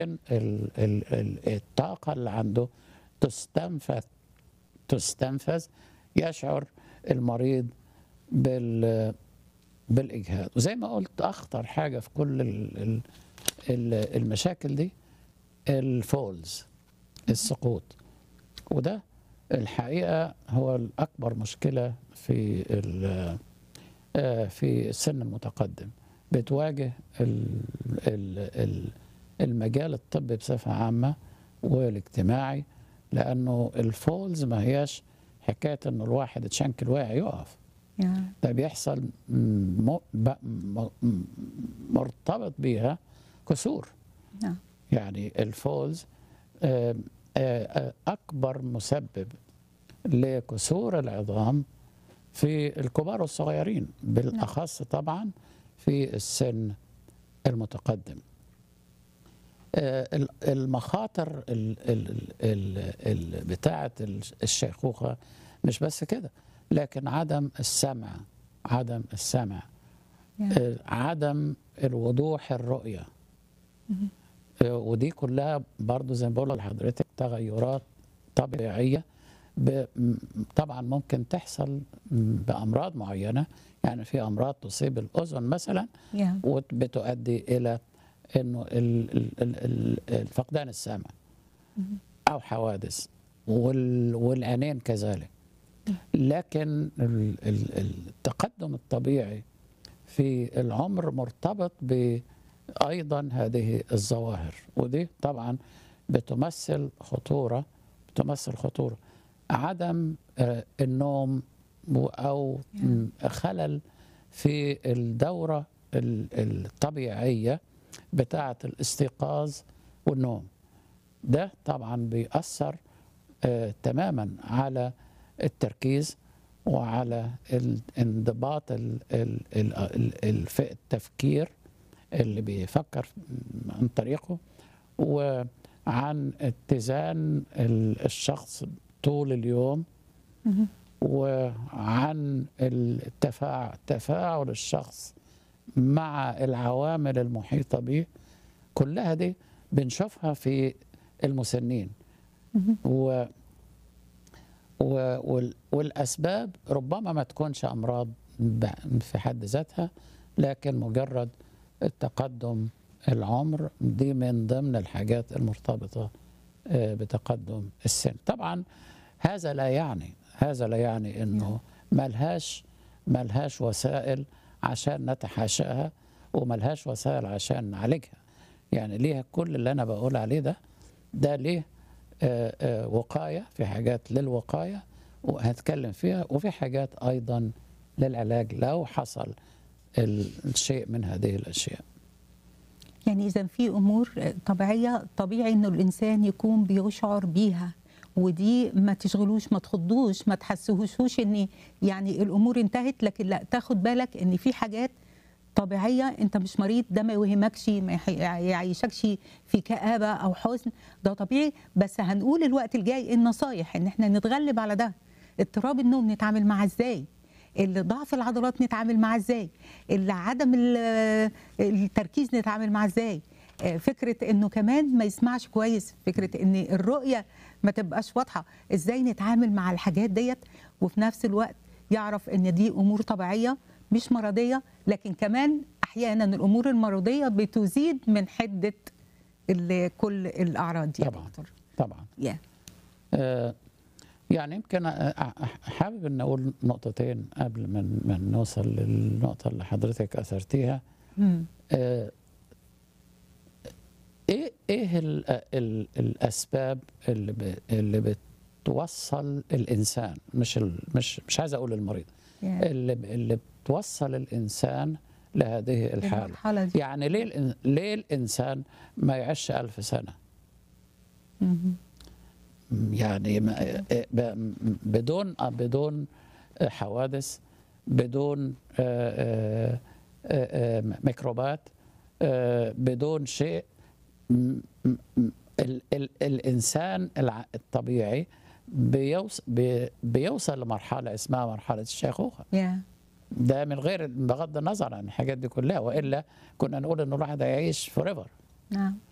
ال ال ال الطاقة اللي عنده تستنفذ تستنفذ يشعر المريض بال بالإجهاد وزي ما قلت أخطر حاجة في كل ال ال ال المشاكل دي الفولز السقوط وده الحقيقة هو الأكبر مشكلة في ال- آه، في السن المتقدم بتواجه ال- ال- ال- المجال الطبي بصفة عامة والاجتماعي لأنه الفولز ما هياش حكاية إنه الواحد اتشنكل واقع يقف يا ده بيحصل م- ب- م- م- مرتبط بيها كسور نعم يعني الفولز آه، آه، آه، أكبر مسبب لكسور العظام في الكبار والصغيرين بالأخص طبعا في السن المتقدم آه، ال- المخاطر ال- ال- ال- ال- بتاعة الشيخوخة مش بس كده لكن عدم السمع عدم السمع يا آه، عدم الوضوح الرؤية آه، ودي كلها برضو زي ما بقول لحضرتك تغيرات طبيعية ب- م- طبعا ممكن تحصل م- بأمراض معينة يعني في أمراض تصيب الأذن مثلا يا وبتؤدي إلى إنه ال- ال- ال- ال- فقدان السمع أو حوادث وال- والعينين كذلك لكن ال- ال- التقدم الطبيعي في العمر مرتبط بأيضا هذه الظواهر ودي طبعا بتمثل خطورة بتمثل خطورة عدم آه، النوم و- أو م- خلل في الدورة ال- الطبيعية بتاعة الاستيقاظ والنوم ده طبعا بيأثر آه، تماما على التركيز وعلى الانضباط ال- ال- ال- ال- ال- في التفكير اللي بيفكر عن طريقه وعن اتزان ال- الشخص طول اليوم مهم. وعن التفاعل تفاعل الشخص مع العوامل المحيطة به كلها دي بنشوفها في المسنين مهم. و و وال- والأسباب ربما ما تكونش أمراض ب- في حد ذاتها لكن مجرد التقدم العمر دي من ضمن الحاجات المرتبطة آه، بتقدم السن طبعا هذا لا يعني هذا لا يعني انه ملهاش ملهاش وسائل عشان نتحاشاها وملهاش وسائل عشان نعالجها يعني ليها كل اللي انا بقول عليه ده ده ليه آه، آه، وقايه في حاجات للوقايه وهنتكلم فيها وفي حاجات ايضا للعلاج لو حصل ال- الشيء من هذه الاشياء يعني اذا في امور طبيعيه طبيعي انه الانسان يكون بيشعر بيها ودي ما تشغلوش ما تخضوش ما تحسهوش ان يعني الامور انتهت لكن لا تاخد بالك ان في حاجات طبيعيه انت مش مريض ده ما يوهمكش ما يح- يعيشكش في كآبه او حزن ده طبيعي بس هنقول الوقت الجاي النصايح ان احنا نتغلب على ده اضطراب النوم نتعامل معاه ازاي اللي ضعف العضلات نتعامل معاه ازاي اللي عدم ال- التركيز نتعامل معاه ازاي آه، فكره انه كمان ما يسمعش كويس فكره ان الرؤيه ما تبقاش واضحه ازاي نتعامل مع الحاجات ديت وفي نفس الوقت يعرف ان دي امور طبيعيه مش مرضيه لكن كمان احيانا الامور المرضيه بتزيد من حده ال- كل الاعراض دي يا طبعاً. دكتور طبعا yeah. آه، يعني يمكن آه، آه، حابب ان اقول نقطتين قبل ما ما نوصل للنقطه اللي حضرتك اثرتيها مم. آه، ايه ايه ال ال الاسباب اللي ب اللي بتوصل الانسان مش ال مش مش عايز اقول المريض yeah. اللي اللي بتوصل الانسان لهذه الحاله المرحله دي يعني ليه الإن- ليه الانسان ما يعيش ألف سنه مم. يعني ما- ب- بدون بدون حوادث بدون آه، آه، آه، ميكروبات آه، بدون شيء م- م- ال- ال- الانسان الع- الطبيعي بيوص- بي- بيوصل لمرحله اسمها مرحله الشيخوخه yeah. ده من غير بغض النظر عن الحاجات دي كلها والا كنا نقول ان الواحد هيعيش فور ايفر نعم